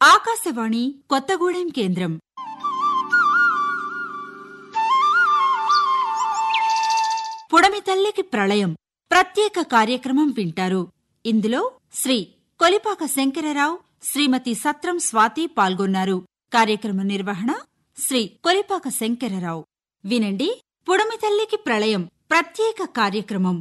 ఆకాశవాణి కొత్తగూడెం కేంద్రం పుడమి తల్లికి ప్రళయం ప్రత్యేక కార్యక్రమం వింటారు ఇందులో శ్రీ కొలిపాక శంకరరావు శ్రీమతి సత్రం స్వాతి పాల్గొన్నారు కార్యక్రమ నిర్వహణ శ్రీ కొలిపాక శంకరరావు వినండి పుడమి తల్లికి ప్రళయం ప్రత్యేక కార్యక్రమం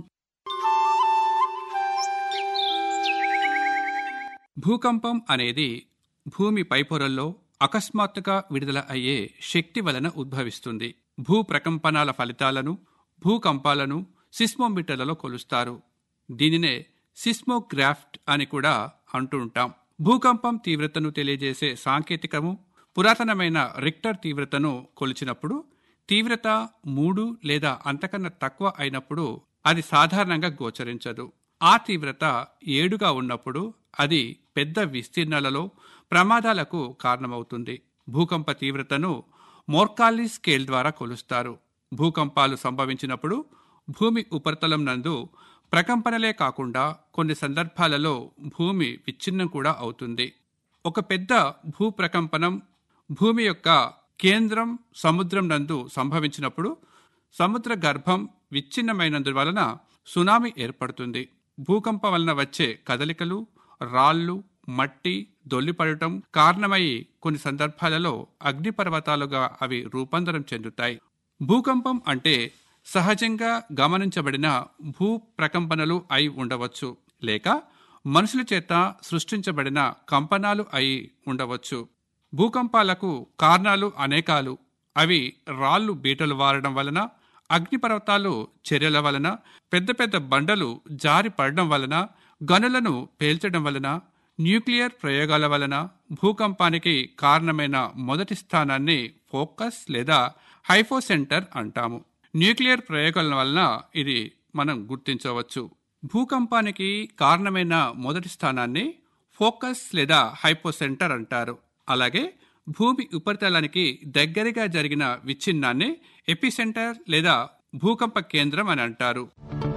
భూకంపం అనేది భూమి పైపొరల్లో అకస్మాత్తుగా విడుదల అయ్యే శక్తి వలన ఉద్భవిస్తుంది భూ ప్రకంపనాల ఫలితాలను భూకంపాలను సిస్మోమీటర్లలో కొలుస్తారు దీనినే సిస్మోగ్రాఫ్ట్ అని కూడా అంటూ ఉంటాం భూకంపం తీవ్రతను తెలియజేసే సాంకేతికము పురాతనమైన రిక్టర్ తీవ్రతను కొలిచినప్పుడు తీవ్రత మూడు లేదా అంతకన్నా తక్కువ అయినప్పుడు అది సాధారణంగా గోచరించదు ఆ తీవ్రత ఏడుగా ఉన్నప్పుడు అది పెద్ద విస్తీర్ణాలలో ప్రమాదాలకు కారణమవుతుంది భూకంప తీవ్రతను మోర్కాలి స్కేల్ ద్వారా కొలుస్తారు భూకంపాలు సంభవించినప్పుడు భూమి ఉపరితలం నందు ప్రకంపనలే కాకుండా కొన్ని సందర్భాలలో భూమి విచ్ఛిన్నం కూడా అవుతుంది ఒక పెద్ద భూ ప్రకంపనం భూమి యొక్క కేంద్రం సముద్రం నందు సంభవించినప్పుడు సముద్ర గర్భం విచ్ఛిన్నమైనందువలన సునామీ ఏర్పడుతుంది భూకంపం వలన వచ్చే కదలికలు రాళ్ళు మట్టి దొల్లిపడటం కారణమై కొన్ని సందర్భాలలో అగ్నిపర్వతాలుగా అవి రూపాంతరం చెందుతాయి భూకంపం అంటే సహజంగా గమనించబడిన భూ ప్రకంపనలు అయి ఉండవచ్చు లేక మనుషుల చేత సృష్టించబడిన కంపనాలు అయి ఉండవచ్చు భూకంపాలకు కారణాలు అనేకాలు అవి రాళ్ళు బీటలు వారడం వలన అగ్నిపర్వతాలు చర్యల వలన పెద్ద పెద్ద బండలు జారి పడడం వలన గనులను పేల్చడం వలన న్యూక్లియర్ ప్రయోగాల వలన భూకంపానికి కారణమైన మొదటి స్థానాన్ని ఫోకస్ లేదా హైఫోసెంటర్ అంటాము న్యూక్లియర్ ప్రయోగాల వలన ఇది మనం గుర్తించవచ్చు భూకంపానికి కారణమైన మొదటి స్థానాన్ని ఫోకస్ లేదా హైపోసెంటర్ అంటారు అలాగే భూమి ఉపరితలానికి దగ్గరగా జరిగిన విచ్ఛిన్నాన్ని ఎపిసెంటర్ లేదా భూకంప కేంద్రం అని అంటారు